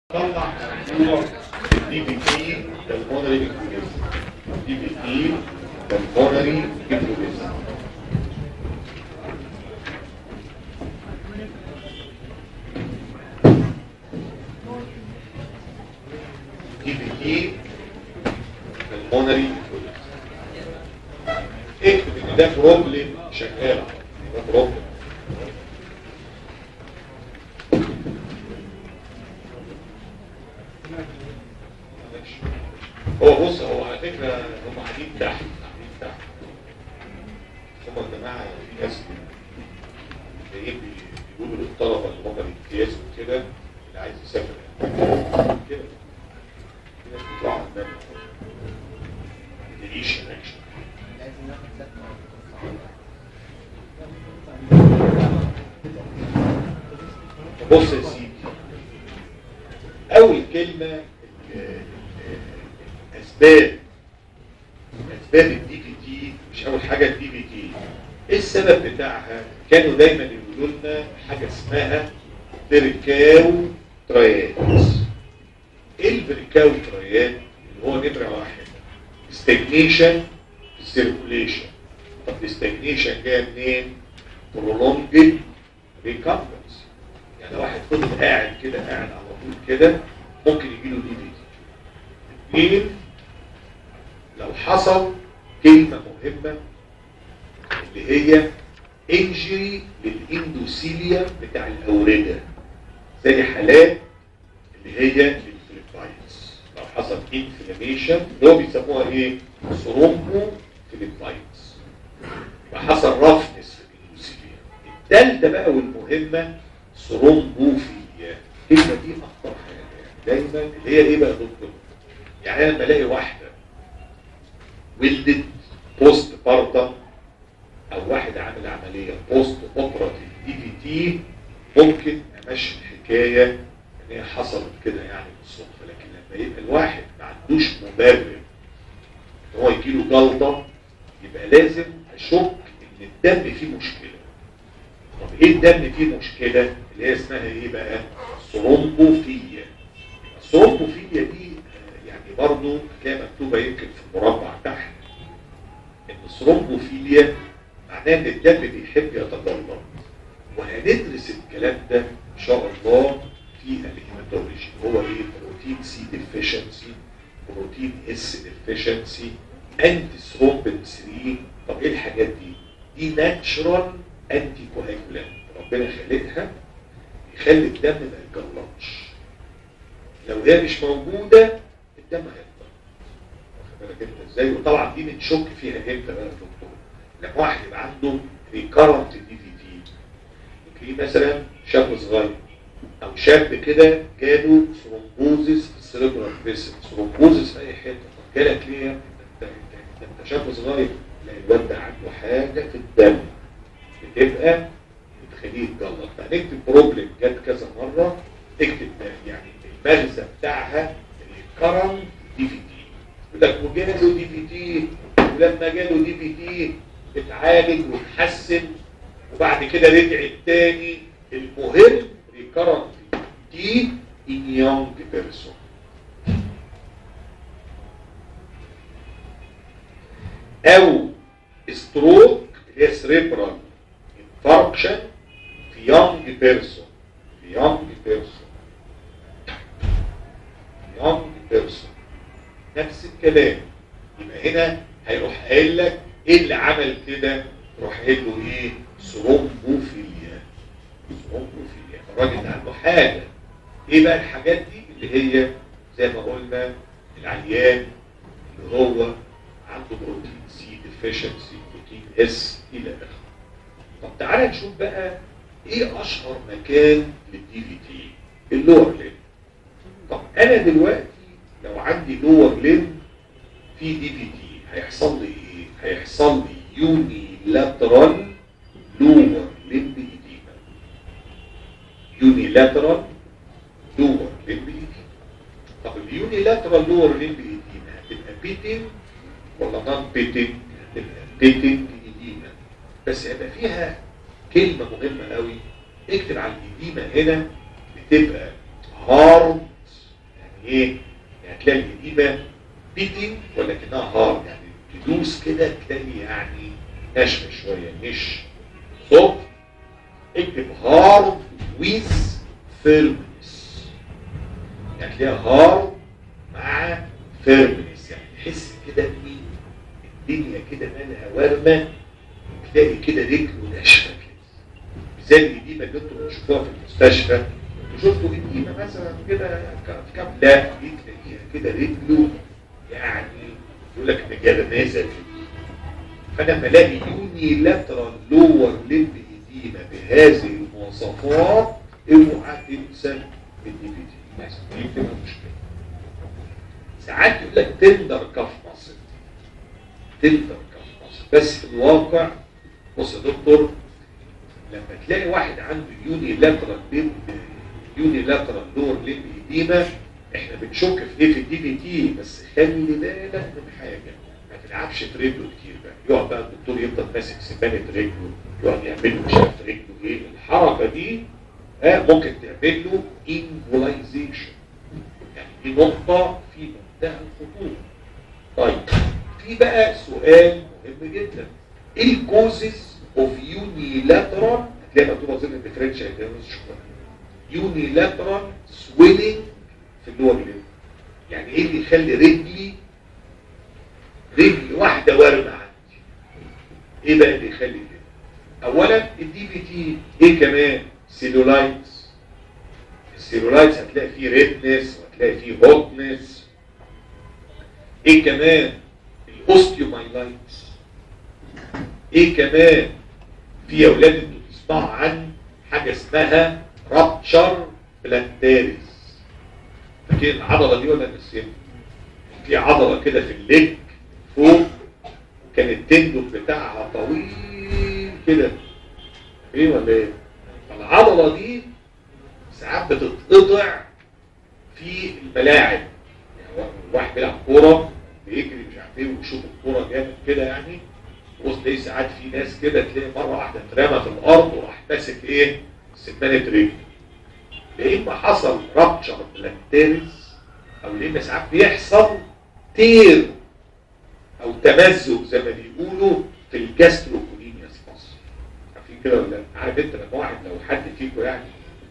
طلع موضوع دي بي تي بالمونري انفلونزا دي بي تي بالمونري انفلونزا دي بي تي بالمونري انفلونزا اكتب ان ده بروبلم شغال ده بروبلم هو بص هو على فكرة هم قاعدين تحت قاعدين تحت هم الجماعة في ناس جايين بيقولوا للطلبة اللي هم الامتياز وكده اللي عايز يسافر كده في ناس بيطلعوا عندنا يعيش هناك بص يا سيدي أول كلمة اسباب اسباب الدي في تي مش اول حاجه الدي في تي ايه السبب بتاعها كانوا دايما يقولوا لنا حاجه اسمها بركاو تريات ايه البركاو تريات اللي هو نمره واحد استجنيشن في السيركوليشن طب الاستجنيشن جايه منين prolonged ريكامبنس يعني واحد فضل قاعد كده قاعد على طول كده ممكن يجي له دي في تي اثنين لو حصل كلمة مهمة اللي هي انجري للاندوسيليا بتاع الأوردة زي حالات اللي هي الفليبايتس لو حصل انفلاميشن اللي هو بيسموها ايه؟ سرومبو فليبايتس يبقى حصل رفنس في الاندوسيليا الثالثة بقى والمهمة سرومبوفيليا الكلمة دي أخطر حاجة دايما اللي هي ايه بقى يا دكتور؟ يعني انا لما الاقي واحده ولدت بوست بارتم او واحد عامل عمليه بوست اوبراتيف دي في تي ممكن امشي الحكايه ان هي حصلت كده يعني بالصدفه لكن لما يبقى الواحد ما عندوش مبرر ان هو يجي له جلطه يبقى لازم اشك ان الدم فيه مشكله طب ايه الدم فيه مشكله اللي هي اسمها ايه بقى ثرومبوفيليا الثرومبوفيليا دي يعني برضو هتلاقيها مكتوبة يمكن في المربع تحت ان الثرومبوفيليا معناه ان الدم بيحب يتجلط وهندرس الكلام ده ان شاء الله في الهيماتولوجي هو ايه بروتين سي ديفيشنسي بروتين اس ديفيشنسي انتي ثرومبين 3 طب ايه الحاجات دي دي ناتشرال انتي كواجولانت ربنا خلقها يخلي الدم ما يتجلطش لو هي مش موجوده الدم هيفضل واخد بالك انت ازاي وطبعا دي بنشك فيها امتى بقى يا دكتور لما واحد يبقى عنده ريكارنت دي في تي تلاقيه مثلا شاب صغير او شاب كده جاله ثرومبوزس في السيربرال فيسل ثرومبوزس في اي حته طب جالك ليه يا ابني ده انت انت شاب صغير لا الواد ده عنده حاجه في الدم بتبقى بتخليه يتجلط فهنكتب بروبلم جت كذا مره اكتب يعني المغزى بتاعها كرم دي في تي يقول لك وجاله دي في تي ولما جاله دي في تي اتعالج واتحسن وبعد كده رجع التاني المهم ريكرنت دي ان يونج بيرسون او ستروك اللي هي سريبرال انفاركشن في يونج بيرسون في يونج بيرسون يونج بيرسون نفس الكلام يبقى هنا هيروح قايل لك ايه اللي عمل كده يروح قايل له ايه ثرومبوفيليا ثرومبوفيليا الراجل ده عنده حاجه ايه بقى الحاجات دي اللي هي زي ما قلنا العيان اللي هو عنده بروتين سي ديفيشنسي بروتين اس الى اخره طب تعالى نشوف بقى ايه اشهر مكان للدي في تي اللور ليم طب انا دلوقتي لو عندي لور ليم في دي في تي هيحصل لي ايه هيحصل لي يوني لاترال لور ليم ايديما يوني لاترال لور ليم ايديما طب اليوني لاترال لور ليم ايديما هتبقى بيتنج ولا نون بيتنج هتبقى بيتنج ايديما بس هيبقى فيها كلمه مهمه قوي اكتب على الايديما هنا بتبقى هارد ايه يعني تلاقي الإديمة بيتنج ولكنها هارد يعني تدوس كده تلاقي يعني ناشفة شوية مش صوت اكتب هارد ويز فيرمنس يعني تلاقيها هارد مع فيرمنس يعني تحس كده ان الدنيا كده مالها ورمة تلاقي كده رجله ناشفة كده زي الإديمة اللي انتوا بتشوفوها في المستشفى شفتوا إديمة مثلا كده في كام لا دي تلاقيها كده رجله يعني يقول لك نجالة نازل فانا لما الاقي يوني لاترال لور ليمب إديمة بهذه المواصفات اوعى تنسى الدي بي تي بس دي بتبقى مشكلة ساعات يقول لك تندر كف مصر تندر كف مصر بس في الواقع بص يا دكتور لما تلاقي واحد عنده يوني لاترال ليمب يوني لاترال لور ليمب إديمة احنا بنشك في ايه في الدي بي تي بس خلي بالك من حاجه ما تلعبش في رجله كتير بقى يقعد بقى الدكتور يفضل ماسك سبانه رجله يقعد يعمل له مش عارف رجله ايه الحركه دي آه ممكن تعمل له انفولايزيشن يعني دي نقطه في منتهى الخطوره طيب في بقى سؤال مهم جدا ايه الكوزز اوف يوني لاترال هتلاقي مكتوبه ضمن الديفرنشال يوني لاترال سويلنج في اللور ليمب يعني ايه اللي يخلي رجلي رجل واحده وارمه عندي ايه بقى اللي يخلي كده اولا الدي بي تي ايه كمان سيلولايتس السيلولايتس هتلاقي فيه ريدنس وهتلاقي فيه هوتنس ايه كمان الاوستيومايلايتس ايه كمان في يا اولاد انتوا تسمعوا عن حاجه اسمها رابتشر بلانتاريز فاكرين العضله دي ولا نسيت في عضله كده في الليج فوق كان التندون بتاعها طويل كده ايه ولا ايه العضله دي ساعات بتتقطع في الملاعب يعني واحد بيلعب كوره بيجري مش عارف ايه ويشوط الكوره جامد كده يعني تبص تلاقي ساعات في ناس كده تلاقي مره واحده اترمى في الارض وراح ماسك ايه سمانه رجله لما حصل رابتشر بلانتاريز او لما ساعات بيحصل تير او تمزق زي ما بيقولوا في الجاستروكولينيا سباس عارفين كده ولا عارف انت لما واحد لو حد فيكم يعني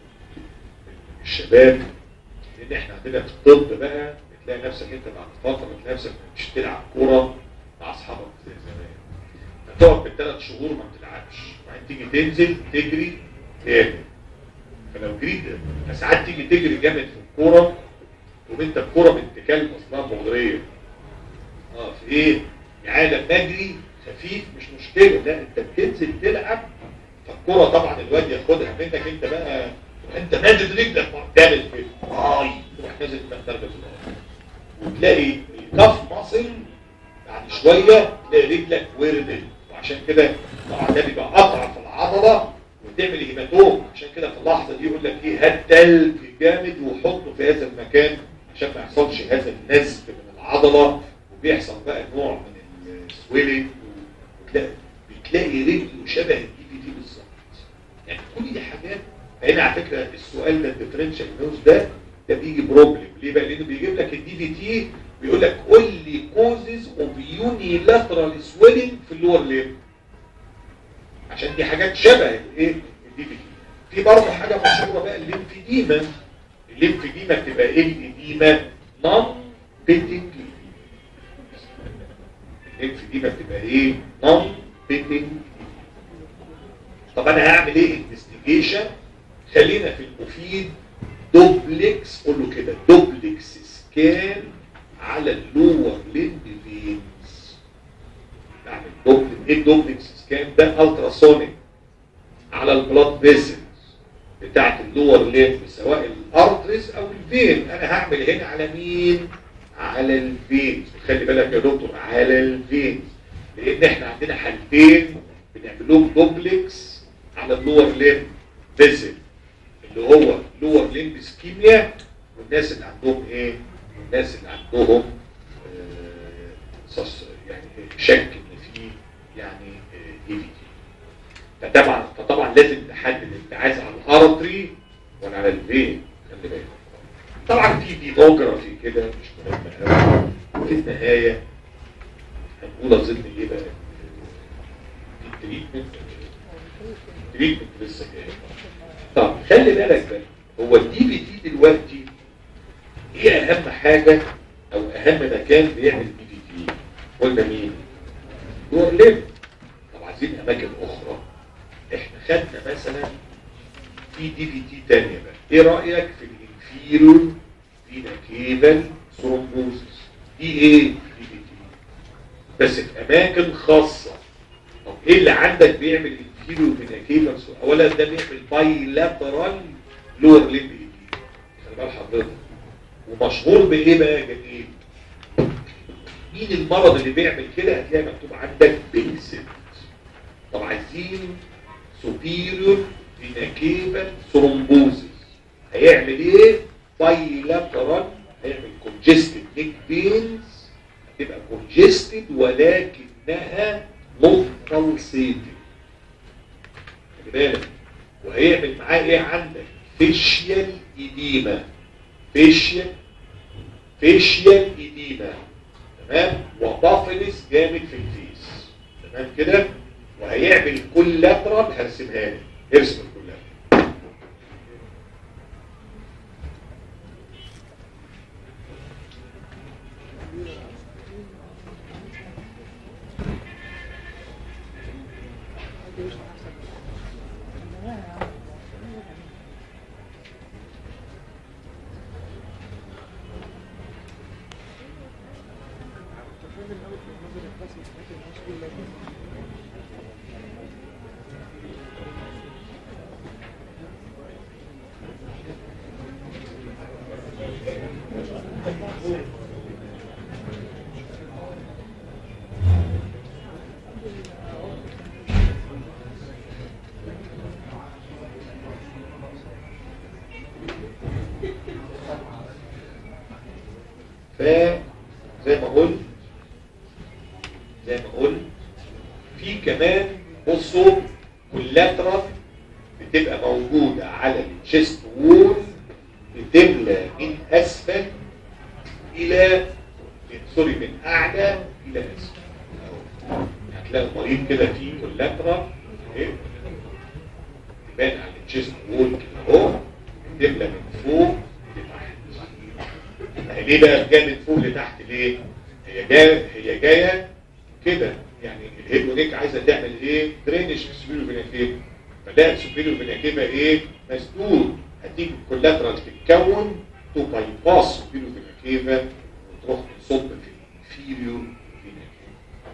الشباب لان احنا عندنا في الطب بقى بتلاقي نفسك انت بعد فتره بتلاقي نفسك مش تلعب كوره مع اصحابك زي زمان فتقعد بالثلاث شهور ما بتلعبش وبعدين تيجي تنزل تجري تاني فلو جريت ساعات تيجي تجري جامد في الكوره وانت الكوره بنت كلب اصلا مغريه اه في ايه يعني لما اجري خفيف مش مشكله لا انت بتنزل تلعب فالكوره طبعا الواد ياخدها منك انت بقى انت نازل رجلك معتمد كده اي تروح نازل من درجه الارض وتلاقي الكف مصل بعد شويه تلاقي رجلك وردت وعشان كده طبعا ده بيبقى اضعف العضله وتعمل هيماتوم عشان كده في اللحظه دي يقول لك ايه هات تلج جامد وحطه في هذا المكان عشان ما يحصلش هذا النزف من العضله وبيحصل بقى نوع من السويلنج وتلاقي بتلاقي رجله شبه الدي بي تي بالظبط يعني كل دي حاجات هنا على فكره السؤال ده الديفرنشال نوز ده ده بيجي بروبلم ليه بقى لانه بيجيب لك الدي بي تي بيقول لك قول لي كوزز اوف يوني لاترال سويلنج في اللور ليم عشان دي حاجات شبه الايه الدي بي تي في برضه حاجه مشهوره بقى الليمفيديما الليمفيديما بتبقى ايه الاديمه نون بيتنج الليمفيديما بتبقى ايه نون بيتنج طب انا هعمل ايه انفستيجيشن خلينا في المفيد دوبلكس قول له كده دوبلكس سكان على اللور ليمب فينز اعمل دوبلكس ايه الدوبلكس سكان ده التراسونيك على البلاد فيسلز بتاعت اللور ليمب سواء الارتريز او الفين انا هعمل هنا على مين على الفينز خلي بالك يا دكتور على الفينز لان احنا عندنا حالتين بنعمل لهم دوبلكس على اللور ليمب فيسل اللي هو لور ليمب سكيميا والناس اللي عندهم ايه الناس اللي عندهم آه يعني شك ان في يعني اي في تي فطبعا فطبعا لازم تحدد انت عايز على الارتري ولا على الفين خلي بالك طبعا في ديموجرافي كده مش مهم قوي وفي النهايه هنقول اظن ايه بقى في التريتمنت التريتمنت لسه جاي طب خلي بالك بقى هو الدي بي تي دلوقتي ايه اهم حاجه او اهم مكان بيعمل دي بي تي قلنا مين دور ليب طب عايزين اماكن اخرى احنا خدنا مثلا في دي بي تي تانية بقى ايه رايك في الانفيرور فينا كيبل ثرومبوزس دي ايه دي بي تي بس في اماكن خاصه طب ايه اللي عندك بيعمل انفيرور فينا كيبل اولا ده بيعمل بايلاترال لور ليب خلي بال حضرتك ومشهور بايه بقى يا جميل مين المرض اللي بيعمل كده هتلاقي مكتوب عندك بيكسل طب عايزين سوبيريور فيناكيبل ثرومبوزيس هيعمل ايه بايلاترال هيعمل كونجستد نيك فينز هتبقى كونجستد ولكنها مفلسيتد خلي بالك وهيعمل معاه ايه عندك فيشيال ايديما فيشيال فيشيال ايديما تمام وبافلس جامد في الفيس تمام كده وهيعمل كولاترال هرسمها لك ارسم الكولاترال فزي ما قلت زي ما قلت في كمان بصوا كولاترال بتبقى موجودة على الشيست وول بتملى من أسفل إلى من سوري من أعلى إلى أسفل أهو. هتلاقي المريض كده فيه كولاترال اهي تبان على الشيست وول كده اهو بتملى من فوق لتحت هي ليه بقى جايه من فوق لتحت ليه؟ هي جايه هي جايه كده يعني الهيد ونيك عايزه تعمل ايه؟ درينج في السوبيريو فيناكيب فده السوبيريو فيناكيبا ايه؟ مسدود هتيجي الكولاترال تتكون تو باي باس سوبيريو فيناكيبا وتروح تصب في الانفيريور فيناكيبا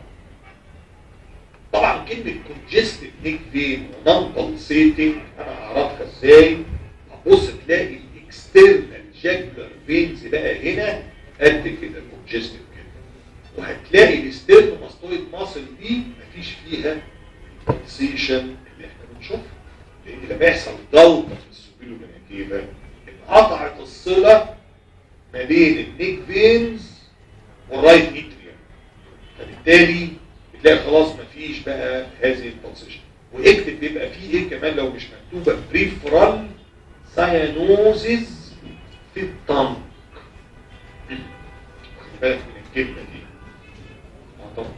طبعا كلمه كونجستد نيك فين ونون بلسيتنج انا هعرفها ازاي؟ هبص تلاقي الاكسترنال جاكولار فينز بقى هنا قد كده كونجستد كده وهتلاقي الاستيرنوماستويد ماسل دي مفيش فيها البلسيشن اللي احنا بنشوفها لان لما يحصل ضغط في السوبيلو مناكيبا انقطعت الصله ما بين النيك فينز والرايت اتريوم فبالتالي بتلاقي خلاص مفيش بقى هذه البلسيشن واكتب بيبقى فيه ايه كمان لو مش مكتوبه بريفرال سايانوزيز في الطنق خد بالك من الكلمه دي اه طبعا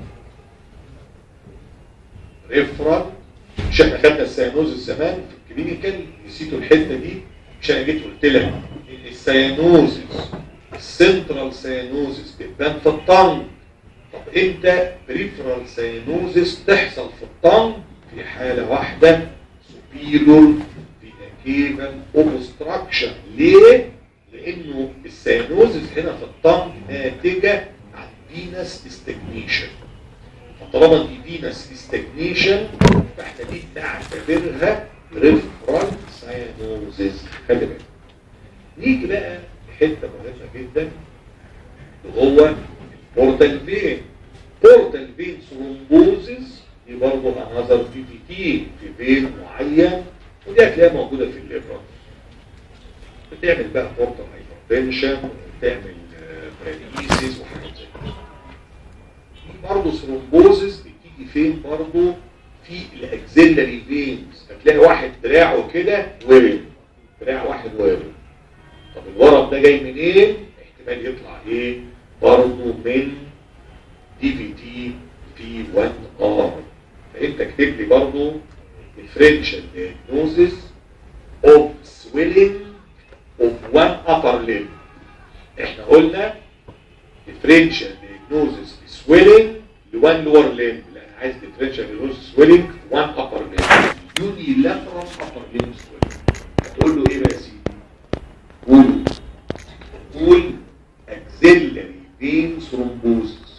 ريفرال مش احنا خدنا السيانوز زمان في الكلينيكال نسيتوا الحته دي مش انا جيت قلت لك ان السيانوزيس السنترال سيانوزيس بتبان في الطنق طب امتى بريفرال سيانوزيس تحصل في الطنق في حاله واحده سوبيرور فيناكيفال اوبستراكشن ليه؟ لانه السيانوزيس هنا في الطنق ناتجه عن فينس استجنيشن فطالما دي فينس استجنيشن فاحنا دي نعتبرها ريفرال ساينوزيس خلي بالك نيجي بقى لحته مهمه جدا وهو البورتال فين بورتال فين ثرومبوزيس دي برضه انذر في في تي في فين معين ودي هتلاقيها موجوده في الليفر بتعمل بقى بورتال هايبرتنشن وبتعمل بريليسيس وحاجات زي كده في برضه ثرومبوزيس بتيجي فين برضه في الاكزيلاري فينز هتلاقي واحد دراعه كده ورم دراع واحد ورم طب الورم ده جاي من ايه احتمال يطلع ايه برضه من دي في تي في 1 ار فانت اكتب لي برضه differential diagnosis of swelling of one upper limb احنا قلنا differential diagnosis swelling لone lower limb لا انا عايز differential diagnosis swelling one upper limb unilateral upper limb swelling هتقول له ايه بقى يا سيدي قول قول axillary vein thrombosis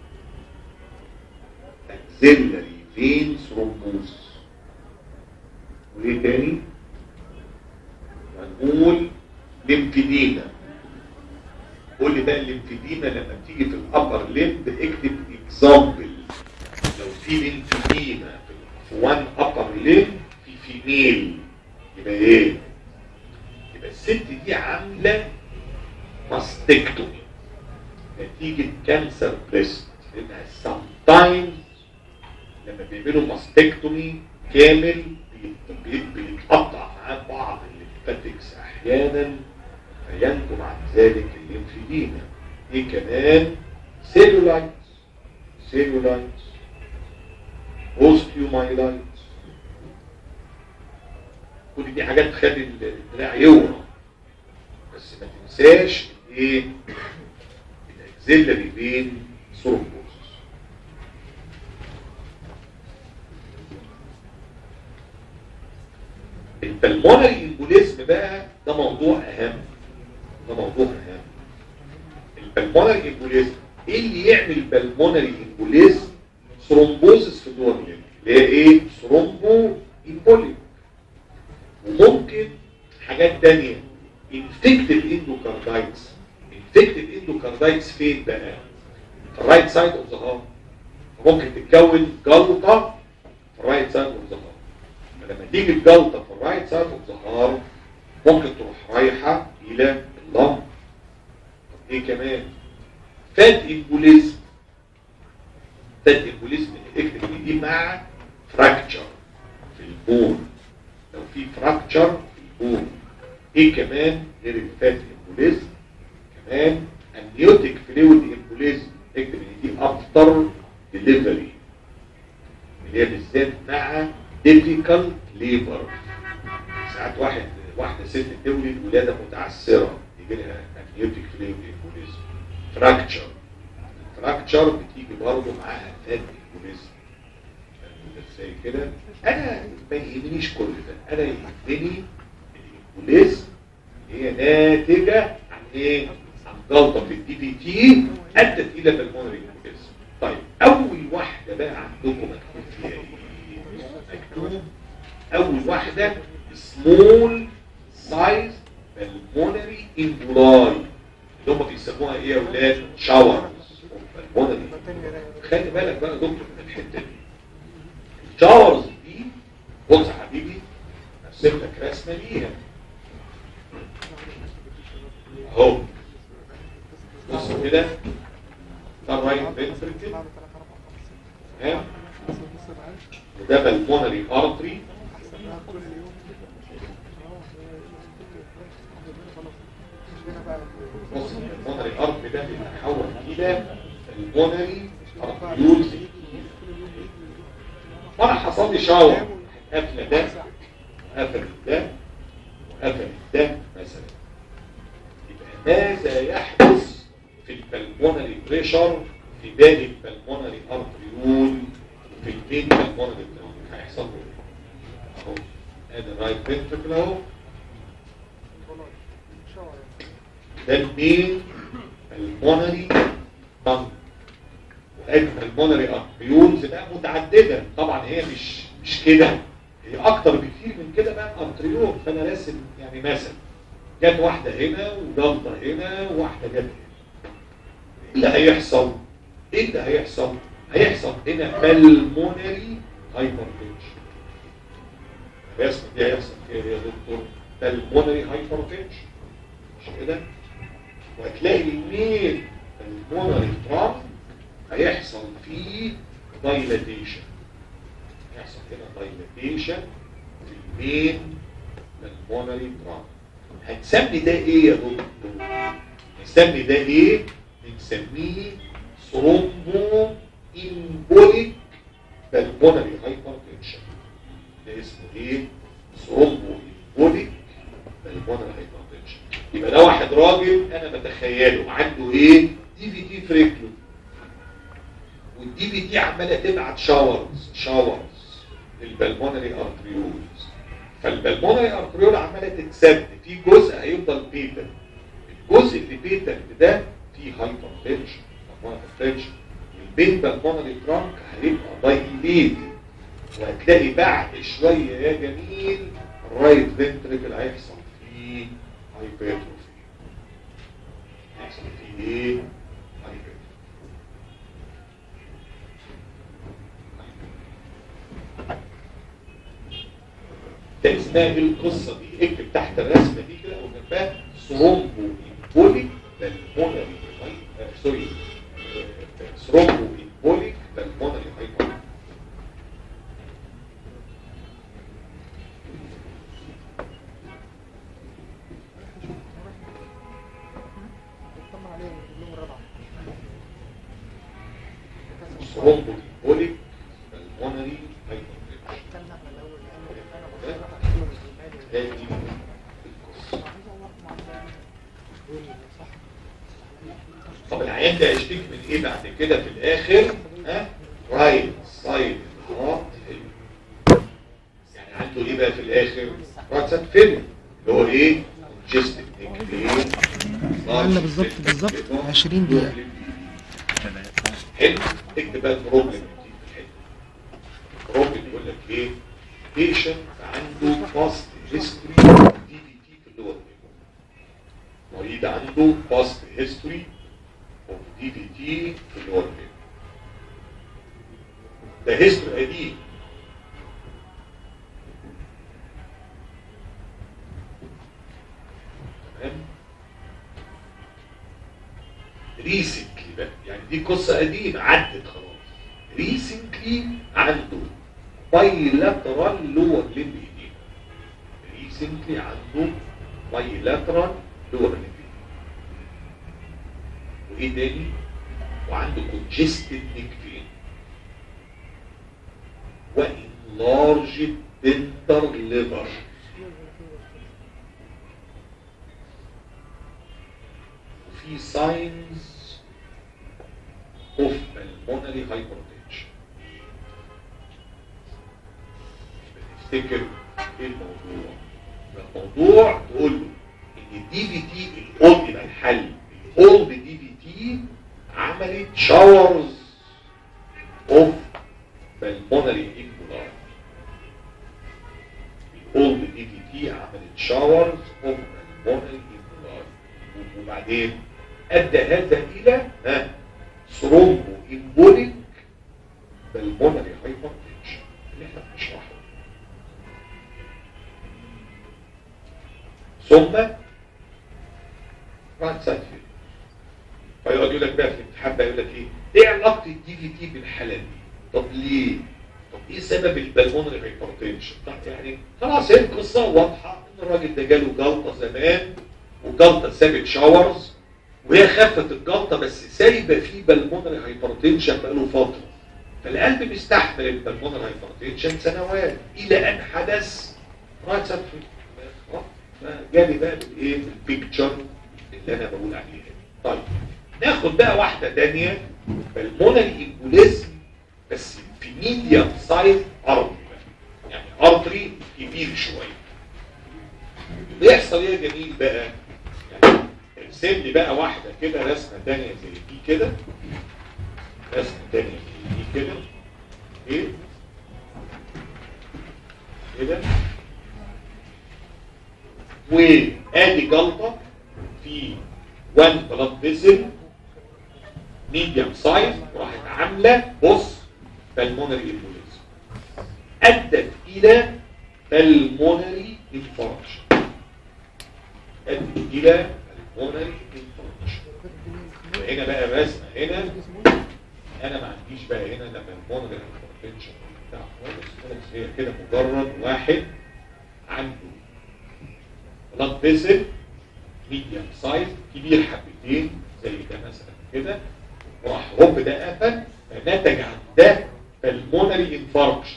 axillary vein thrombosis وايه تاني هنقول ليمفيديما قول لي بقى الليمفيديما لما بتيجي في الابر ليمب اكتب اكزامبل لو في ليمفيديما في وان ابر ليمب في فيميل يبقى ايه يبقى الست دي عامله ماستكتومي نتيجه كانسر بريست لانها سام تايمز لما بيعملوا ماستكتومي كامل بيتقطع معاه بعض الليمفاتكس احيانا فينتج عن ذلك الليمفيديما ايه كمان سيلولايتس سيلولايتس اوستيومايلايتس كل دي حاجات تخلي الدراع يورم بس ما تنساش ايه الاكزيلري فين ثرومبوسس البلمونري امبوليزم بقى ده موضوع اهم ده موضوع اهم البلمونري امبوليزم ايه اللي يعمل بالمونري امبوليزم ثرومبوزس في الدول اللي هي ايه ثرومبو امبوليك وممكن حاجات تانية انفكتد اندوكاردايتس انفكتد اندوكاردايتس فين بقى في الرايت سايد اوف ذا هارت ممكن تتكون جلطه في الرايت سايد اوف ذا هارت فلما تيجي الجلطه في الرايت سايد اوف ذا هارت ممكن تروح رايحه الى اللنج ايه كمان فات امبوليزم فات امبوليزم اكتب دي مع فراكتشر في البون لو في فراكتشر في البون ايه كمان غير الفات امبوليزم كمان امنيوتيك فلويد امبوليزم اكتب ان دي افتر ديليفري اللي هي بالذات مع ديفيكالت ليبر ساعات واحد واحده ست تولد ولاده متعسره يجي لها امنيوتيك فلويد امبوليزم فراكتشر الفراكتشر بتيجي برضه معاها فات امبوليزم ازاي كده انا ما يهمنيش كل ده انا يهمني الامبوليزم هي ناتجه عن ايه عن جلطه في الدي بي تي ادت الى بالمونري امبوليزم طيب اول واحده بقى عندكم مكتوب فيها ايه مكتوب اول واحده سمول سايز بالمونري امبولاي اللي هم بيسموها ايه يا اولاد شاورز بالمونري خلي بالك بقى يا دكتور من الحته دي الشاورز دي بص يا حبيبي ارسم لك رسمه ليها اهو بص كده ده الرايت فنتركل تمام وده بالمونري ارتري بص البونري ارتري ده بيتحول الى البونري ارتريولز وانا حصل لي شاور قفل ده قفل ده وقفل ده مثلا يبقى ماذا يحدث في البلمونري بريشر في باقي البلمونري ارتريول وفي البين بالمونري بريشر هيحصل له ايه اهو ادي الرايت فنتركل اهو ده المين المونري طنج وادي المونري ارتريولز بقى متعدده طبعا هي مش مش كده هي اكتر بكتير من كده بقى ارتريول فانا راسم يعني مثلا جت واحده هنا وجلطه هنا وواحده جت هنا ايه اللي هيحصل ايه اللي هيحصل هيحصل هنا بالمونري هايبرتنشن الرسمه دي هيحصل فيها يا دكتور بالمونري هايبرتنشن مش كده وهتلاقي الميل بالمونري ترام هيحصل فيه دايلاتيشن هيحصل هنا دايلاتيشن في المين بالمونري ترام هنسمي ده ايه يا دكتور نسمي ده ايه بنسميه ثرومبو امبوليك بالمونري هايبرتنشن ده اسمه ايه ثرومبو امبوليك بالمونري هايبرتنشن يبقى ده واحد راجل انا بتخيله عنده ايه دي في تي في رجله والدي في تي عماله تبعت شاورز شاورز للبلمونري ارتريولز فالبلمونري ارتريول عماله تتسد في جزء هيفضل بيتنت الجزء اللي بيتنت ده فيه هايبر تنشن تنشن البين بالمونري ترانك هيبقى دايليتد وهتلاقي بعد شويه يا جميل الرايت فنتريكل هيحصل فيه هايبرتروفي هيحصل فيه ايه؟ هايبرتروفي ده اسمها ايه القصه دي اكتب تحت الرسمه دي كده وجنبها ثرومبو امبوليك بالمونري سوري ثرومبو امبوليك بالمونري هايبر ثرومبو امبوليك بالمونري هايبر ده دي القصه طب العيان ده هيشتكي من ايه بعد كده في الاخر ها رايت سايد هارت يعني عنده ايه بقى في الاخر رايت سايد فيلم اللي هو ايه جست قلنا بالظبط بالظبط 20 دقيقة حلو اكتب بقى البروبلم دي في الحته البروبلم يقول لك ايه بيشنت عنده باست هيستوري دي في تي في اللور مريض عنده باست هيستوري اوف دي في تي في اللور ده هيستوري قديم تمام ريسنتلي بقى يعني دي قصه قديمه عدت خلاص ريسنتلي عنده بايلاترال لور ليمب ايديما ريسنتلي عنده بايلاترال لور ليمب وايه تاني وعنده كونجستد نيك فين وانلارجد دنتر ليفر وفي ساينز اوف pulmonary hypertension تفتكر ايه الموضوع الموضوع تقول له ان الدي في تي الاولد يبقى الحل الاولد دي في تي عملت شاورز اوف pulmonary immolar الاولد دي في تي عملت شاورز اوف pulmonary immolar وبعدين ادى هذا الى ها ثرومبو امبوليك بالمونري هايبرتنشن اللي احنا بنشرحه ثم رايت سايد فيل فيقعد يقول لك بقى في الامتحان بقى يقول لك ايه ايه علاقه الدي في تي بالحاله دي طب ليه طب ايه سبب البلمونري هايبرتنشن طب يعني خلاص هي القصه واضحه ان الراجل ده جاله جلطه زمان وجلطه سابت شاورز وهي خفت الجلطه بس سايبه فيه بالمونري هايبرتنشن بقاله فتره فالقلب مستحمل البلمونري هايبرتنشن سنوات الى ان حدث رايت سايد فيل جالي بقى بالايه البيكتشر اللي انا بقول عليها طيب ناخد بقى واحده ثانيه بالمونري امبوليزم بس في ميديم سايز ارتري يعني ارتري كبير شويه بيحصل ايه يا جميل بقى يعني ارسم لي بقى واحده كده رسمه ثانيه زي دي كده رسمه ثانيه زي دي كده ايه كده وادي جلطه في وان بلاد فيزل ميديم سايز راحت عامله بص بالمونري امبوليزم ادت الى بالمونري انفاركشن ادت الى بالمونري انفاركشن وهنا بقى الرسمه هنا انا ما عنديش بقى هنا لا بالمونري انفاركشن بتاع خالص هي كده مجرد واحد عنده بلاد فيسل ميديم سايز كبير حبتين زي ده مثلا كده وراح هوب ده قفل فنتج عن ده pulmonary infarction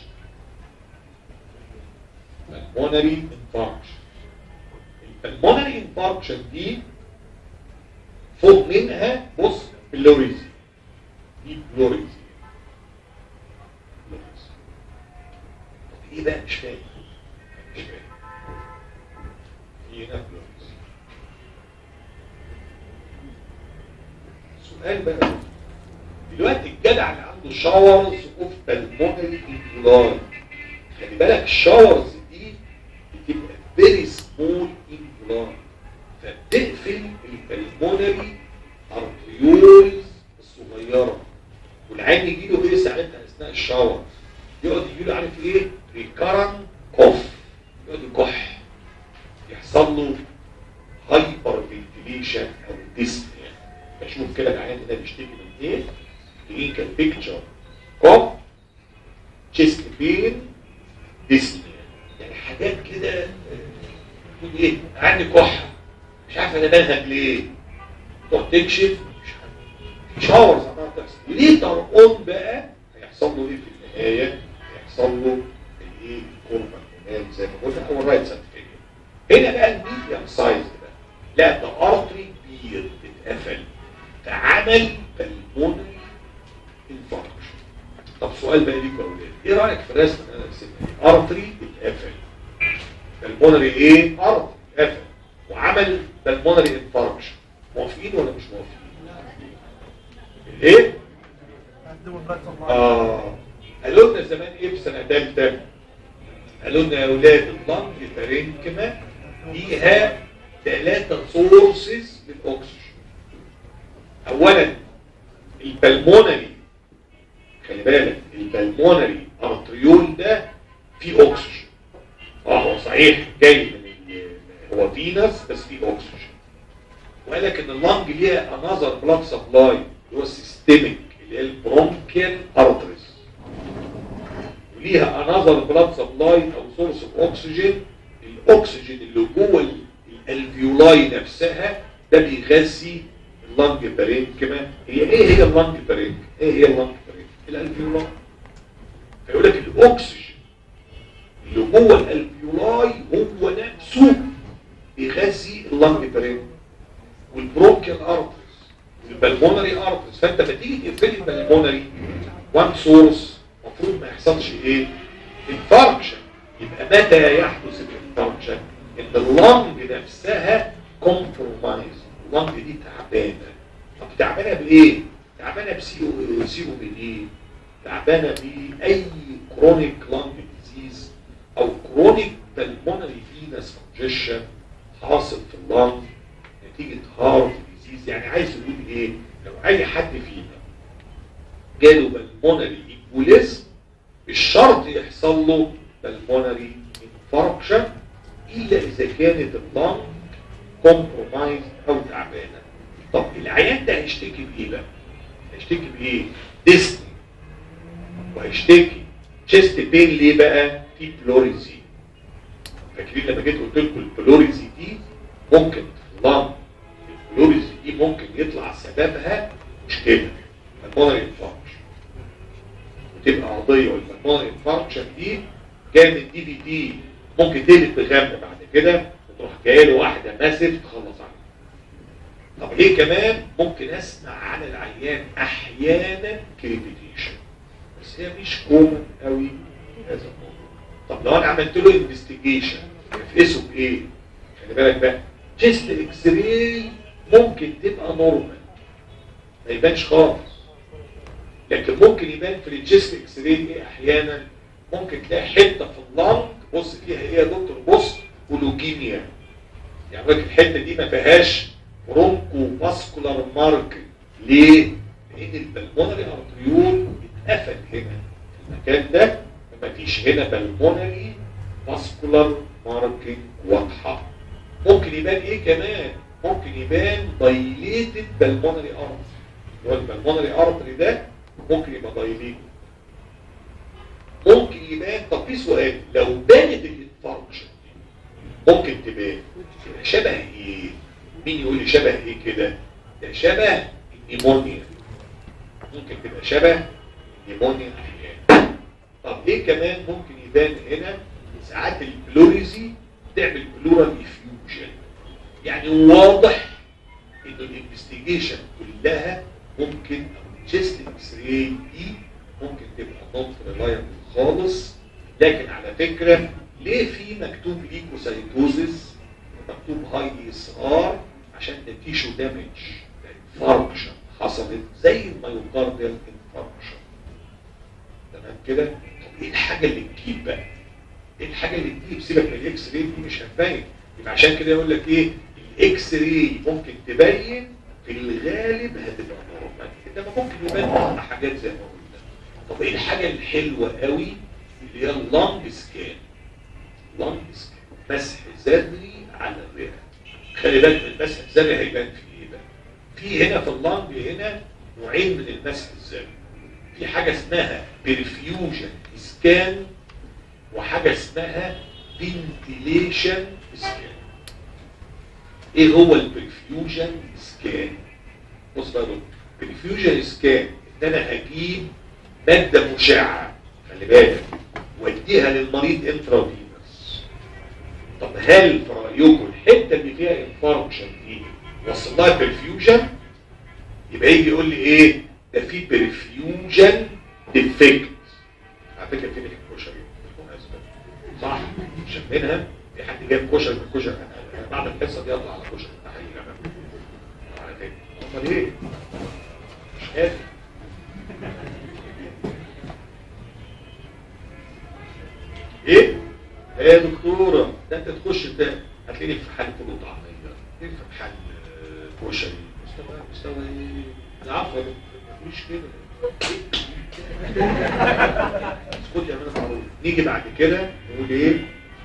pulmonary infarction البلمونري انفاركشن دي فوق منها بص بلوريزي دي بلوريزي بلوريزي. طب ايه بقى مش فاهم مش فاهم في هنا بلوريزي سؤال بقى دلوقتي الجدع اللي عنده شاورز اوف بالمونري انفلاي خلي بالك الشاورز دي بتبقى فيري سمول انفلاي فبتقفل البلمونري ارتريولز الصغيره والعين يجي له ايه ساعتها اثناء الشاور يقعد يجي له عارف ايه ريكارن كوف يقعد يكح يحصل له هايبر فنتيليشن او ديسنيا بشوف كده العيان ده بيشتكي من ايه كلينيكال بيكتشر كوف تشيست بين ديسنيا يعني حاجات كده آه، تقول ايه عندي كحه مش عارف انا بنهج ليه تروح تكشف مش عارف في شاورز عماله تحصل ليه ترقون بقى هيحصل له ايه في النهايه هيحصل له الايه الكوربا هرمونال زي ما قلنا او الرايت سنتيفيك هنا بقى الميديم سايز بقى لا ده ارتري كبير اتقفل فعمل بالمونري انفاركشن طب سؤال بقى ليكوا يا اولاد ايه رايك في الرسمه اللي انا رسمها ارتري اتقفل بالمونري ايه ارتري اتقفل وعمل بالمونري انفاركشن موافقين ولا مش موافقين ايه اه قالوا لنا زمان ايه في سنه ثالثه قالوا لنا يا اولاد اللنج بارينكما فيها ثلاثه سورسز للاكسجين اولا البلمونري خلي بالك البلمونري ارتريول ده فيه اكسجين اه هو صحيح جاي من ال- هو فينس بس فيه اكسجين وقال لك ان اللنج ليها انذر بلاد سبلاي اللي هو السيستميك اللي هي البرونكيال ارتريز وليها انذر بلاد سبلاي او سورس اوف اكسجين الاكسجين اللي جوه ال- الالفيولاي نفسها ده بيغذي اللنج بارينكما هي ايه هي اللنج بارينكما ايه هي اللنج بارينكما الالفيولاي فيقول لك الاكسجين اللي جوه الالفيولاي هو نفسه بيغذي اللنج بارينكما والبرونكيال ارتريز والبلمونري ارتريز فانت لما تيجي تقفل البلمونري وان سورس المفروض ما يحصلش ايه انفاركشن يبقى متى يحدث الانفاركشن ان اللنج نفسها كومبرومايز اللنج دي تعبانه طب تعبانه بايه تعبانه بسي او سي او بي دي تعبانه باي كرونيك لانج ديزيز او كرونيك بالمونري فينس كونجيشن حاصل في اللنج نتيجه هارت ديزيز يعني عايز يقول ايه لو اي حد فينا جاله بالمونري ايبوليزم مش شرط يحصل له بالمونري انفاركشن الا اذا كانت اللنج كومبرومايز او تعبانه طب العيان ده هيشتكي بايه بقى هيشتكي بايه ديسني وهيشتكي تشيست بين ليه بقى في بلوريزي فاكرين لما جيت قلت لكم البلوريزي دي ممكن في اللنج البلوريزي دي ممكن يطلع سببها مشكله بالمونري انفاركشن وتبقى قضيه والبلمونري انفاركشن دي جايه من دي في دي ممكن تقلب بغم بعد كده وتروح جايه له واحده ماسف تخلص عليه طب ليه كمان ممكن اسمع عن العيان احيانا كريبيتيشن بس هي مش كومن قوي هذا الموضوع طب لو انا عملت له انفستيجيشن يفقسه بايه خلي بالك بقى تشيست اكس راي ممكن تبقى نورمال ما يبانش خالص لكن ممكن يبان في الجيست اكس راي ايه احيانا ممكن تلاقي حته في اللنج بص فيها ايه يا دكتور بص ولوكيميا يعني لك الحته دي ما فيهاش برونكو فاسكولار مارك ليه؟ لان البلمونري ارتريول اتقفل هنا المكان ده ما فيش هنا بلمونري فاسكولار ماركينج واضحه ممكن يبان ايه كمان؟ ممكن يبان دايليتد بالمونري ارتري اللي هو البلمونري ارتري ده ممكن يبقى دايليتد ممكن يبان طب في سؤال لو بانت الانفاركشن ممكن تبان شبه ايه مين يقول لي شبه ايه كده ده شبه النيمونيا ممكن تبقى شبه النيمونيا احيانا طب ليه كمان ممكن يبان هنا ساعات البلوريزي تعمل بلورال افيوجن يعني واضح ان الانفستيجيشن كلها ممكن او الجست اكس راي دي ممكن تبقى نوت ريلايبل خالص لكن على فكره ليه في مكتوب ليكوسايتوزيس مكتوب هاي اس ار عشان ده تيشو دامج انفاركشن حصلت زي المايوكارديال انفاركشن تمام كده طب ايه الحاجه اللي تجيب بقى ايه الحاجه اللي تجيب سيبك من الاكس راي دي مش هتبين يبقى عشان كده يقول لك ايه الاكس راي ممكن تبين في الغالب هتبقى نورمال انما ممكن يبان بعض حاجات زي ما قلنا طب ايه الحاجه الحلوه قوي اللي هي اللانج سكان لانج سكان مسح ذري على الرئه خلي بالك من المسح الذري هيبان في ايه بقى في هنا في اللانج هنا نوعين من المسح الذري في حاجه اسمها برفيوجن سكان وحاجه اسمها فنتيليشن سكان ايه هو البرفيوجن سكان بص بقى البرفيوجن سكان ان انا هجيب ماده مشعه خلي بالك واديها للمريض انترافينوس طب هل في رايكم الحته اللي فيها انفاركشن دي وصل لها برفيوجن يبقى يجي يقول لي ايه ده في برفيوجن ديفكت على فكره في الكشري بالمناسبه صح شمينها في حد جايب كشري من الكشري انا بعد الحصه دي اطلع على كشري تحيه على فكره امال ايه مش قادر ايه يا دكتوره ده انت تخش انت هتلاقيني في محل فول وطعميه في محل كشري مستوى مستوى ايه عفوا مش كده اسكت يا مان معروف نيجي بعد كده نقول ايه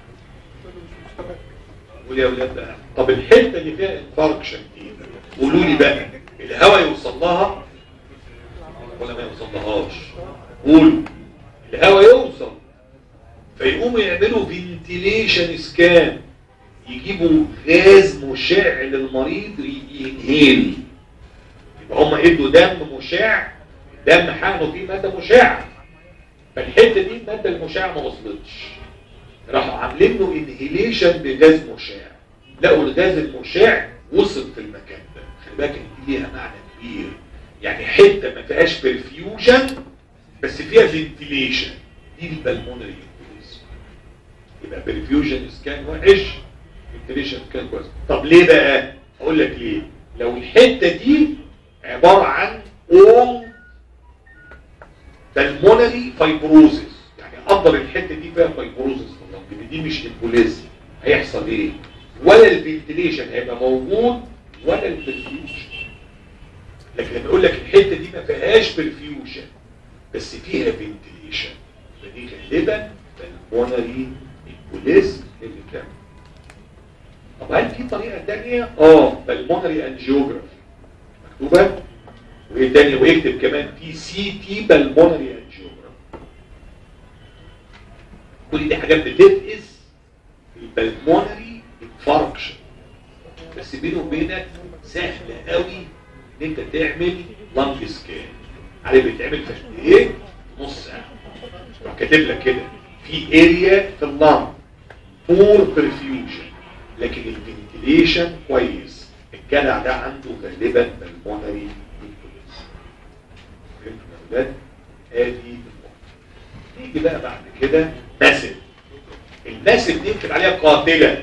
نقول يا ولاد بقى طب الحته اللي فيها انفاركشن دي قولوا لي بقى الهواء يوصل لها ولا ما يوصل لهاش قولوا الهواء يوصل فيقوموا يعملوا فنتيليشن سكان يجيبوا غاز مشع للمريض ينهيل يبقى هم ادوا دم مشع دم حقنه فيه ماده مشعه فالحته دي الماده المشعه ما وصلتش راحوا عاملين له انهيليشن بغاز مشع لقوا الغاز المشع وصل في المكان ده خلي بالك ان دي ليها معنى كبير يعني حته ما فيهاش برفيوجن بس فيها فنتيليشن دي البلمونري يبقى برفيوجن سكان وحش فنتيليشن كان كويس طب ليه بقى اقول لك ليه لو الحته دي عباره عن all pulmonary fibrosis يعني افضل الحته دي فيها فايبروزس في دي مش امبوليزم هيحصل ايه ولا الفنتيليشن هيبقى موجود ولا البرفيوجن لكن لما اقول لك الحته دي ما فيهاش برفيوجن بس فيها فنتيليشن فدي غالبا بالمونري امبوليزم اللي كان طب هل في طريقه ثانيه اه بالمونري انجيوجرافي مكتوبه وايه تاني ويكتب كمان في سي تي بالمونري انجيوجرام كل دي حاجات بتفقس البلمونري انفاركشن بس بينه وبينك سهل قوي ان انت تعمل لانج سكان عارف بيتعمل في قد ايه نص ساعه راح كاتب لك كده في اريا في اللانج بور برفيوجن لكن الفنتيليشن كويس الجدع ده عنده غالبا بالمونري اولاد ادي نيجي بقى بعد كده ماسل الماسل دي يكتب عليها قاتله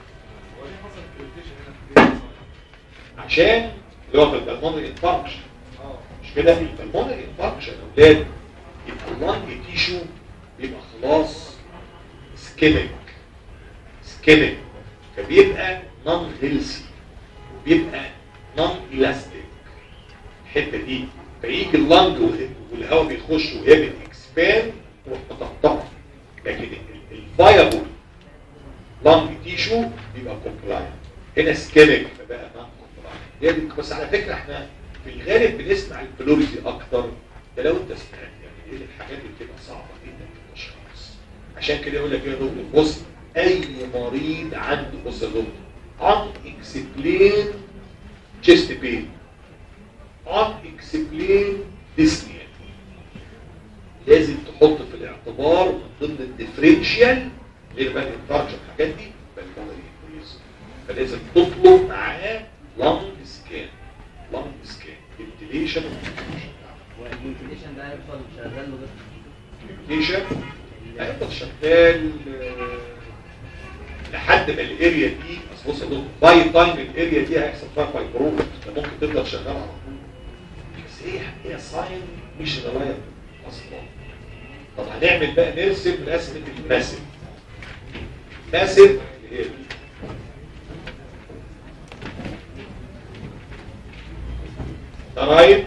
عشان اللي هو في البلمونري انفاركشن مش كده البلمونري انفاركشن يا اولاد يبقى اللانج تيشو بيبقى خلاص سكيميك سكيميك فبيبقى نون هيلثي وبيبقى نون الاستيك الحته دي فيجي اللنج والهواء بيخش وهي بتكسبان تروح مطقطقه لكن الفايبل لنج تيشو بيبقى كومبلاين هنا سكيميك فبقى نون كومبلاين بس على فكره احنا في الغالب بنسمع الفلوريزي اكتر ده لو انت سمعت يعني ايه الحاجات اللي بتبقى صعبه جدا في التشخيص عشان كده يقول لك ايه يا دكتور بص اي مريض عنده بص يا دكتور unexplained chest pain unexplained dyspnea لازم تحط في الاعتبار من ضمن الديفرنشال غير بقى الانفارج والحاجات دي بالمونري كويس فلازم تطلب معاه لانج سكان لانج سكان فنتيليشن والفنتيليشن ده هيفضل شغال لغايه فنتيليشن هيفضل شغال آه، لحد ما الاريا دي اصل بص يا دكتور باي تايم الاريا دي هيحصل فيها فايبروز ده ممكن تفضل شغال على طول بس هي هي ساين مش ريلايبل اصلا طب هنعمل بقى نرسم رسمه الماسف ماسف اللي هي دي ده رايت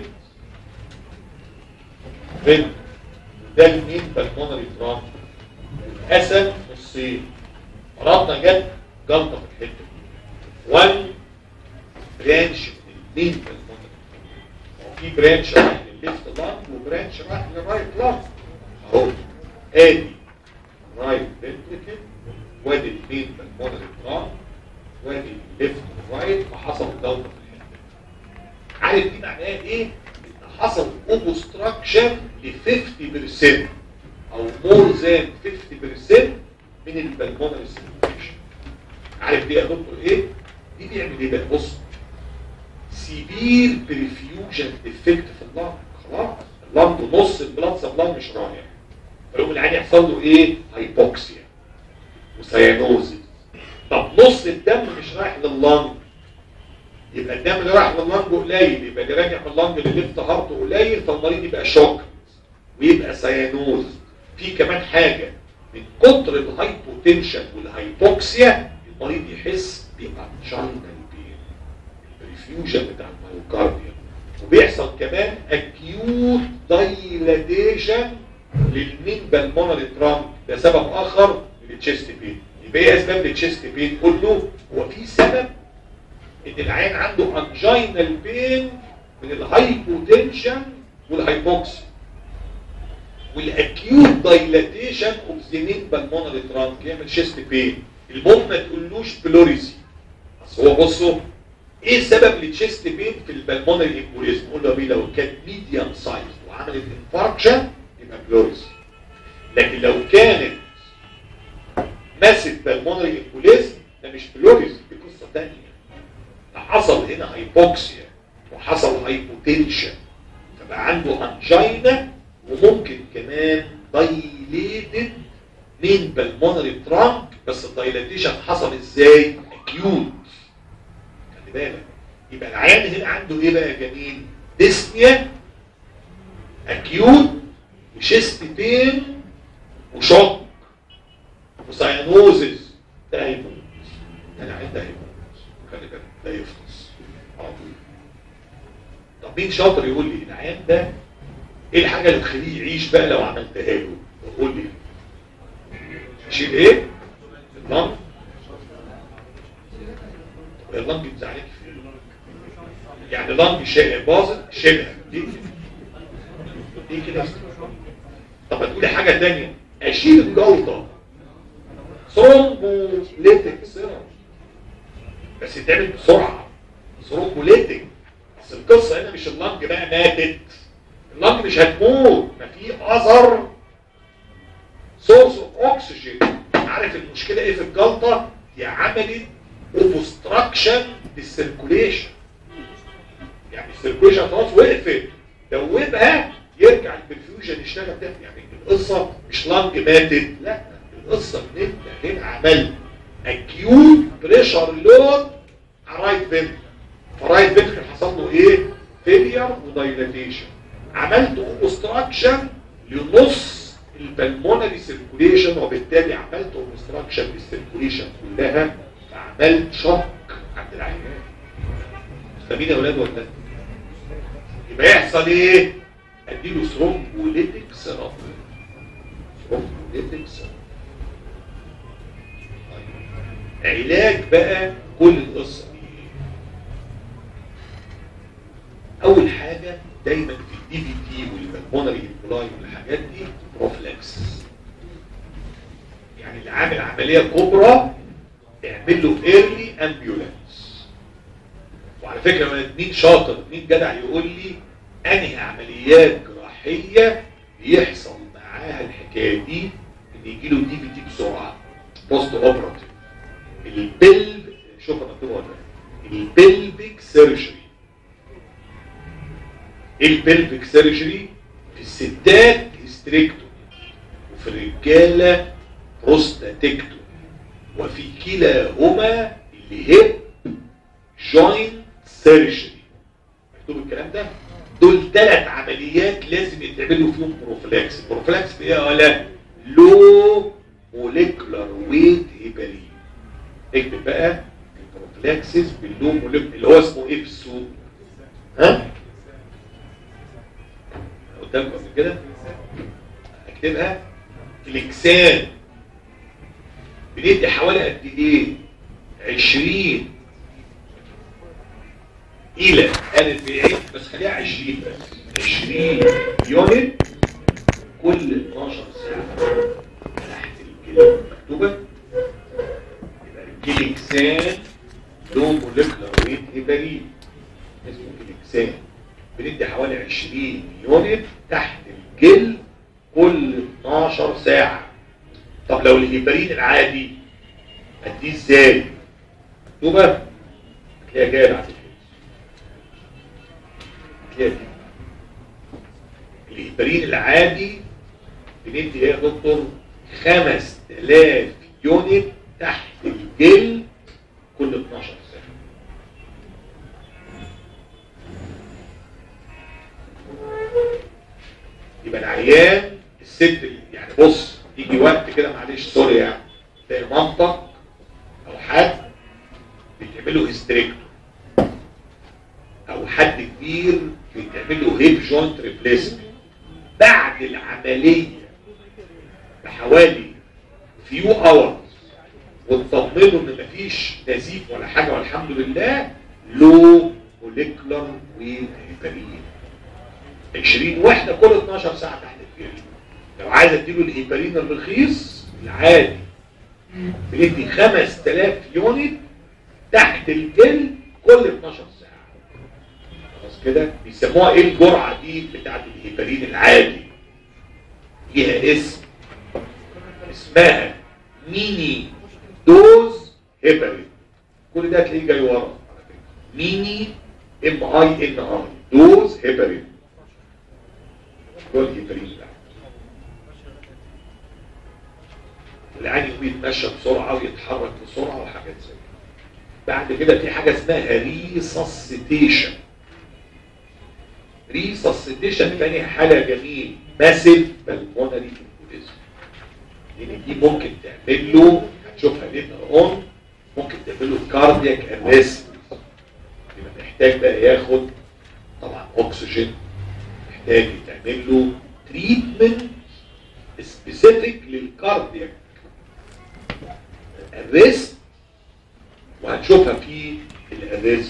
فين ده المين بالمونري ترام اتقسم نصين فرضنا جت جلطه في الحته دي وان برانش من المين بالمونري هو في برانش رايح للليفت لانج وبرانش رايح للرايت لانج اهو ادي رايت فنتريكل وادي المين بالمونري ترام وادي الليفت والرايت وحصل جلطه في الحته دي عارف دي معناها ايه؟ ان حصل اوبستراكشن ل 50% او مور ذان 50% من البلمونري سيركيوليشن عارف دي يا دكتور ايه؟ دي بيعمل ايه بقى؟ بص سيفير بريفيوجن افكت في اللنج خلاص اللنج نص البلاد سبلاي مش رايح فيقوم العين يحصل له ايه؟ هايبوكسيا وسيانوزيس طب نص الدم مش رايح لللنج يبقى الدم اللي رايح لللنج قليل يبقى اللي راجع من اللنج للليفت هارت قليل فالمريض يبقى شوك ويبقى سيانوز في كمان حاجه من كتر الهايبوتنشن والهايبوكسيا المريض يحس بانجينال بين الريفيوجن بتاع الميوكارديوم وبيحصل كمان اكيوت دايلاتيشن للمين بالمونري ترامب ده سبب اخر للتشيست بين يبقى ايه اسباب التشيست بين كله هو في سبب ان العين عنده انجينال بين من الهايبوتنشن والهايبوكسيا والاكيوت دايلاتيشن اوف ذا مين بالمونري ترانك يعمل شيست بين المهم ما تقولوش بلوريزي بس هو بصوا ايه سبب التشيست بين في البلمونري امبوليزم قول له بيه لو كانت ميديوم سايز وعملت انفاركشن يبقى بلوريزي لكن لو كانت ماسك بالمونري امبوليزم ده مش بلوريزي دي قصه ثانيه ده حصل هنا هايبوكسيا وحصل هايبوتنشن فبقى عنده انجينا وممكن كمان دايليتد من بالمونري ترانك بس الدايلاتيشن حصل ازاي اكيوت خلي بالك يبقى العيان هنا عنده ايه بقى يا جميل ديسنيا اكيوت وشيست بين وشوك وساينوزز ده هيموت ده العيان ده هيموت خلي بالك ده يفطس على طول طب مين شاطر يقول لي العيان ده ايه الحاجه اللي تخليه يعيش بقى لو عملتها له قول لي شيل ايه اللنج طب اللنج بتزعلك في إيه؟ يعني لنج شيء باظت شيلها دي دي كده طب هتقولي حاجه ثانيه اشيل الجلطه ثرومبوليتك سيرم بس يتعمل بسرعه ثرومبوليتك بس القصه هنا مش اللنج بقى ماتت اللنج مش هتموت ما في اثر سورس اوف اوكسجين عارف المشكله ايه في الجلطه هي عملت اوبستراكشن للسيركوليشن يعني السيركوليشن خلاص وقفت دوبها يرجع البرفيوجن يشتغل تاني يعني القصه مش لانج ماتت لا القصه ان انت هنا عملت اكيوت بريشر لود على الرايت فينتر فالرايت فينتر حصل له ايه؟ فيلير ودايلاتيشن عملت اوبستراكشن لنص البلمونري سيركوليشن وبالتالي عملت اوبستراكشن للسيركوليشن كلها فعملت شوك عند العيان فاهمين يا اولاد ولا لا؟ يبقى يحصل ايه؟ اديله ثرومبوليتك سيراب ثرومبوليتك سيراب علاج بقى كل القصه دي ايه؟ اول حاجه دايما في الدي في تي والبلمونري امبلاي والحاجات دي بروفلاكس يعني اللي عامل عمليه كبرى اعمل له ايرلي امبيولانس وعلى فكره من مين شاطر مين جدع يقول لي انهي عمليات جراحيه بيحصل معاها الحكايه دي ان يجي له دي بي تي بسرعه بوست اوبراتيف البلب شوف انا مكتوب ولا لا. البلبك سيرجري ايه البلبك سيرجري في الستات هيستريكتومي وفي الرجاله بروستاتكتومي وفي كلاهما الهيب جوينت سيرجري مكتوب الكلام ده دول ثلاث عمليات لازم يتعملوا فيهم بروفلاكس البروفلاكس ايه ولا لو موليكولار ويت هيبرين اكتب بقى البروفلاكسس باللو موليكولار اللي هو اسمه ايه في السوق ها قدامكم قبل كده اكتبها فليكسان بندي حوالي قد ايه 20 الى 40 بس خليها 20 بس 20 يونت كل 12 ساعه تحت الكلمه مكتوبه يبقى الكليكسان له مولكيولار ويت هيبرين اسمه كليكسان بندي حوالي 20 يونت تحت الجلد كل 12 ساعه طب لو الهيبرين العادي اديه ازاي مكتوبه هتلاقيها جايه بعد كده هتلاقيها دي. الهيبرين العادي بندي ايه يا دكتور 5000 يونت تحت الجلد كل 12 ساعه يبقى العيان الست يعني بص يجي وقت كده معلش سوري يعني تلاقي مامتك او حد بيتعمل له هيستريكتو او حد كبير بيتعمل له هيب جوينت ريبليسمنت بعد العمليه بحوالي فيو اورز وتطمنوا ان مفيش نزيف ولا حاجه والحمد لله لو موليكولار ويت هيبرين 20 وحده كل 12 ساعه تحت الجلد لو عايز اديله الهيبرين الرخيص العادي بندي 5000 يونت تحت الجلد كل 12 ساعه خلاص كده بيسموها ايه الجرعه دي بتاعت الهيبرين العادي ليها اسم اسمها ميني دوز هيبرين كل ده هتلاقيه جاي ورا على فكره ميني ام اي ان اي دوز هيبرين دول هيبرين ده العين بيتمشى بسرعه ويتحرك بسرعه وحاجات زي كده بعد كده في حاجه اسمها ريسسيتيشن ريسسيتيشن تاني حاله جميل ماسيف بالمونري امبوليزم لان دي ممكن تعمل له هتشوفها ليتر اون ممكن تعمل له كاردياك اريست يبقى محتاج بقى ياخد طبعا اكسجين محتاج تعمل له تريتمنت سبيسيفيك للكاردياك الريست وهنشوفها في الاريزم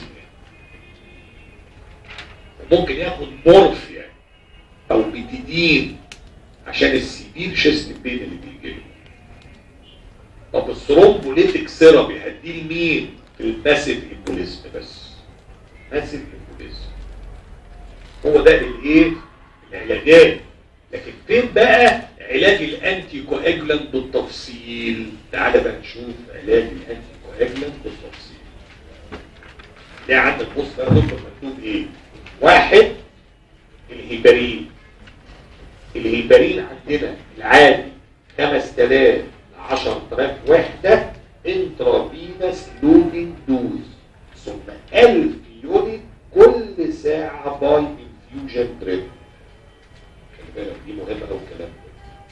ممكن ياخد مورفيا او بيتيدين عشان السيفير شيست بين اللي بيجي له طب الثرومبوليتيك سيرابي هديه لمين في الماسيف امبوليزم بس ماسيف امبوليزم هو ده الايه العلاجات لكن فين بقى علاج الانتي كواجلانت بالتفصيل تعالى بقى نشوف علاج الانتي كواجلانت بالتفصيل ده عندك بص بقى دكتور مكتوب ايه واحد الهيبرين الهيبرين عندنا العادي 5000 ل 10000 وحده انترافينس لودنج دوز ثم 1000 يونت كل ساعه باي انفيوجن دريب خلي بالك دي مهمه قوي الكلام ده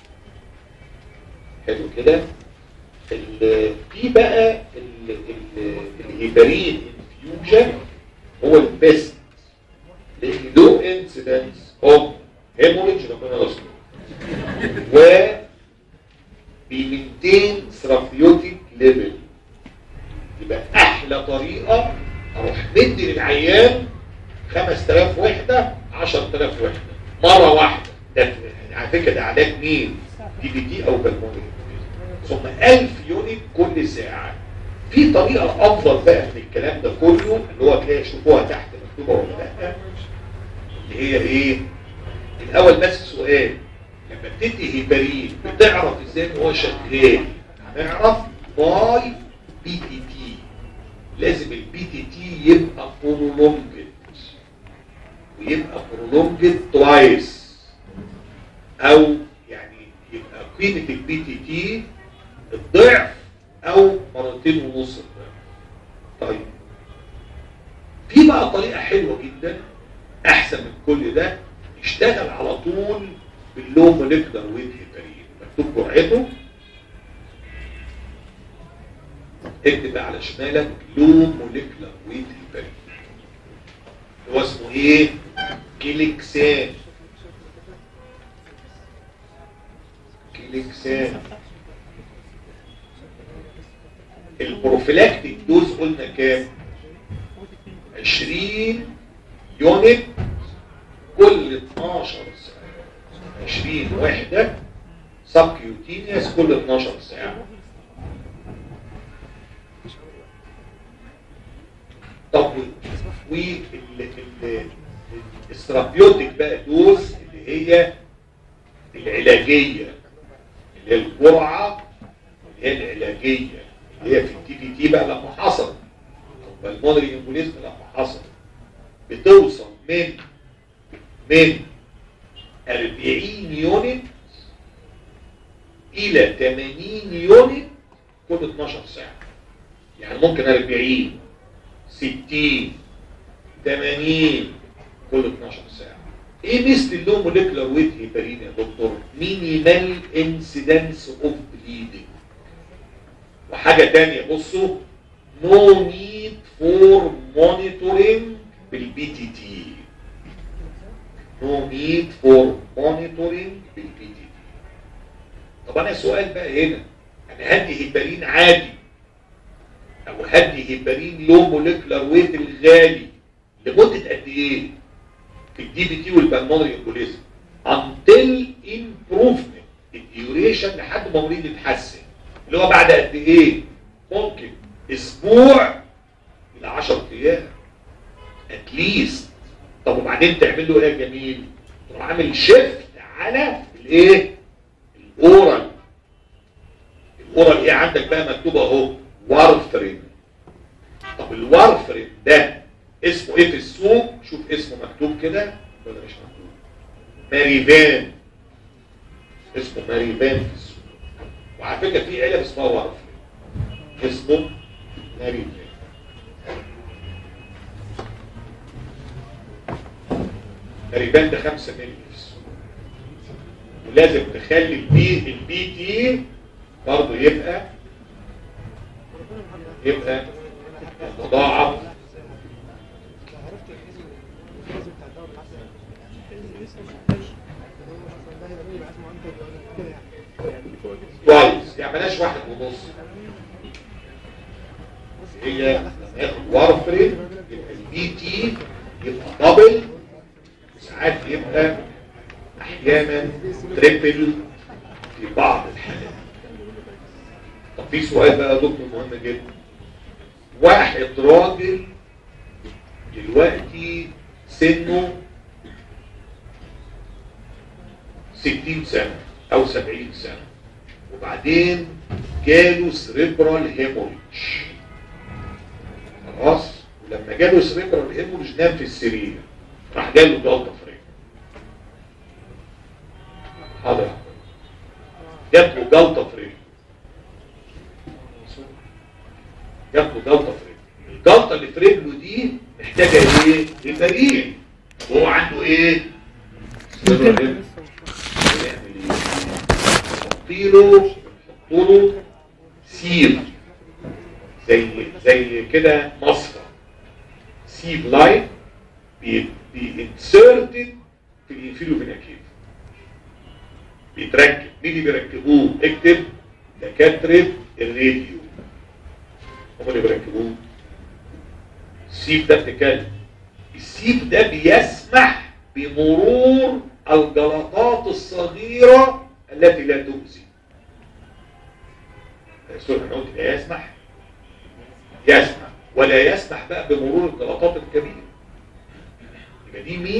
حلو كده ال- في بقى ال- ال- الهيبرين انفيوجن هو البيست لان لو انسيدنس اوف هيموريج ربنا يستر و بيمنتين ثرافيوتيك ليفل يبقى احلى طريقه اروح مدي للعيان 5000 وحده 10000 وحده مره واحده ده على فكره ده علاج مين؟ دي بي تي او بالمونري ثم 1000 يونت كل ساعه في طريقه افضل بقى من الكلام ده كله اللي هو تلاقي شوفوها تحت مكتوبه ولا لا اللي هي ايه الاول بس سؤال لما بتدي هيبرين بتعرف ازاي ان هو شغال هنعرف باي بي تي تي لازم البي تي تي يبقى برولونجد ويبقى برولونجد توايس او يعني يبقى قيمه البي تي تي الضعف او مرتين ونص الضعف طيب في بقى طريقه حلوه جدا احسن من كل ده اشتغل على طول باللو موليكولار ويت هيبرين مكتوب جرعته اكتب بقى على شمالك لو موليكولار ويت هيبرين هو اسمه ايه كيليكسان كيليكسان البروفيلاكتيك دوز قلنا كام 20 يونت كل 12 ساعة 20 وحدة سبكيوتينيوس كل 12 ساعة طب والاسترابيوتيك بقى دوز اللي هي العلاجية اللي هي الجرعة اللي هي العلاجية اللي هي في التي في تي بقى لما حصل بالمونري امبوليزم لما حصل بتوصل من من 40 يونت الى 80 يونت كل 12 ساعة يعني ممكن 40 60 80 كل 12 ساعة ايه مثل اللو موليكولار ويت هيبرين يا دكتور مينيمال انسيدنس اوف بليدنج وحاجة تانية بصوا no need for monitoring بالبي تي تي no need for monitoring بالبي تي تي طب انا سؤال بقى هنا انا هدي هيبرين عادي او هدي هيبرين لو موليكولار ويت الغالي لمدة قد ايه في الدي بي تي والبلمونري امبوليزم until improvement الديوريشن لحد ما المريض يتحسن اللي هو بعد قد ايه ممكن اسبوع الى 10 ايام اتليست طب وبعدين تعمل له ايه يا جميل تروح عامل شيفت على الايه الاورال الاورال ايه عندك بقى مكتوب اهو وارفرين طب الوارفرين ده اسمه ايه في السوق شوف اسمه مكتوب كده ولا مش مكتوب ماريفان اسمه ماريفان في السوق وعلى فكره في علب اسمها وارفرين اسمه ماريفان ماريفان ده 5 مللي في السوق ولازم تخلي البي البي تي برضه يبقى يبقى مضاعف كويس يعني بلاش واحد ونص هي وارفرين يبقى البي تي يبقى دبل ساعات يبقى احيانا تريبل في بعض الحالات طب في سؤال بقى يا دكتور مهم جدا واحد راجل دلوقتي سنه 60 سنة او 70 سنة وبعدين جاله سريبرال هيموريج خلاص ولما جاله سريبرال هيموريج نام في السرير راح جاله جلطة في رجله حاضر جات له جلطة في رجله جات له جلطة في رجله الجلطة اللي في رجله دي محتاجة ايه؟ هيبرين وهو عنده ايه؟ سريبرال هيموريج نعمل ايه؟ نحطيله نحطله سيل زي زي كده مصفى سيب لاين بينسرتد في الانفيريو فيناكيف بيتركب مين اللي بيركبوه اكتب دكاتره الراديو هم اللي بيركبوه السيب ده بتتكلم السيب ده بيسمح بمرور الجلطات الصغيره التي لا تؤذي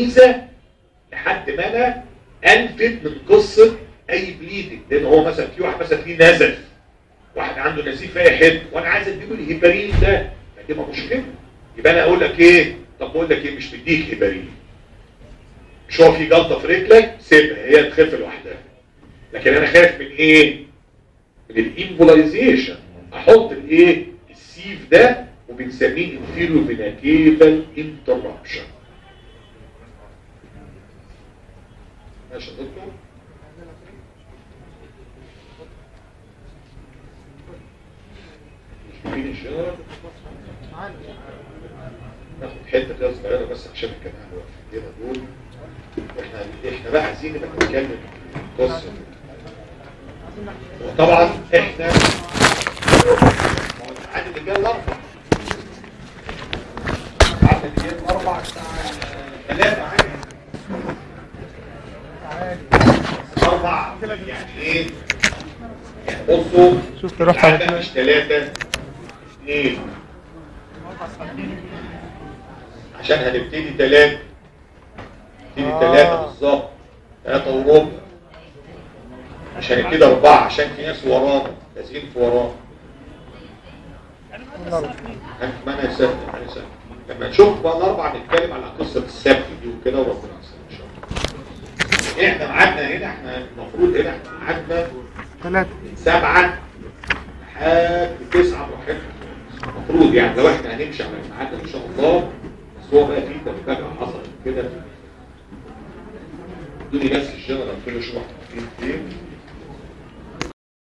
ميزه لحد ما انا انفد من قصه اي بليدنج لان هو مثلا في واحد مثلا فيه نزف واحد عنده نزيف في اي حته وانا عايز اديله الهيبارين ده هتبقى مشكله يبقى انا اقول لك ايه طب بقول لك ايه مش مديك هيبارين مش هو في جلطه في رجلك سيبها هي تخف لوحدها لكن انا خايف من ايه من الانفولايزيشن احط الايه السيف ده وبنسميه انفيرو فيناكيفال انتربشن ماشي يا دكتور مش فاهمين الشغل ناخد حته كده صغيره بس عشان الجماعه اللي واقفين كده دول واحنا احنا بقى عايزين نبقى نتكلم في القصه دي. وطبعا احنا عدد اللي جاي الاربع عدد اللي جاي الاربع الساعه 3 عادي اربع يعني ايه يعني بصوا شفت رحت على العدد مش ثلاثة اثنين عشان هنبتدي ثلاثة نبتدي آه. ثلاثة بالظبط ثلاثة وربع مش هنبتدي أربعة عشان في ناس ورانا لازقين في ورانا ما أنا يسهل ما أنا يسهل لما نشوف بقى الأربعة نتكلم على قصة السبت دي وكده وربنا يسهل إن شاء الله إحنا ميعادنا هنا إحنا المفروض هنا إحنا ميعادنا ثلاثة من سبعة لحد تسعة براحتنا المفروض يعني لو احنا هنمشي على الميعاد ده ان شاء الله بس هو بقى في تفاجأة حصلت كده ادوني بس الجنرال كل شوية فين فين